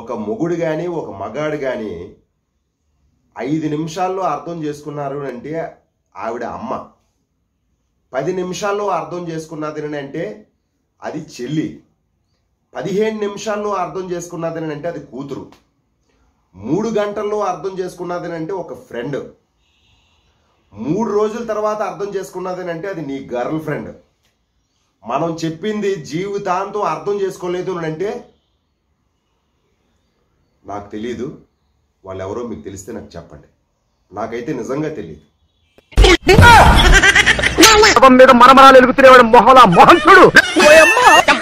ఒక మొగుడు కానీ ఒక మగాడు కానీ ఐదు నిమిషాల్లో అర్థం చేసుకున్నారు అంటే ఆవిడ అమ్మ పది నిమిషాల్లో అర్థం చేసుకున్నది అంటే అది చెల్లి పదిహేను నిమిషాల్లో అర్థం చేసుకున్నది అంటే అది కూతురు మూడు గంటల్లో అర్థం చేసుకున్నది అంటే ఒక ఫ్రెండ్ మూడు రోజుల తర్వాత అర్థం చేసుకున్నది అంటే అది నీ గర్ల్ ఫ్రెండ్ మనం చెప్పింది జీవితాంతం అర్థం చేసుకోలేదు అని అంటే నాకు తెలీదు వాళ్ళు ఎవరో మీకు తెలిస్తే నాకు చెప్పండి నాకైతే నిజంగా తెలియదు మీద మరమరాలు ఎలుగుతున్నవాడు మొహలా మొహం చూడు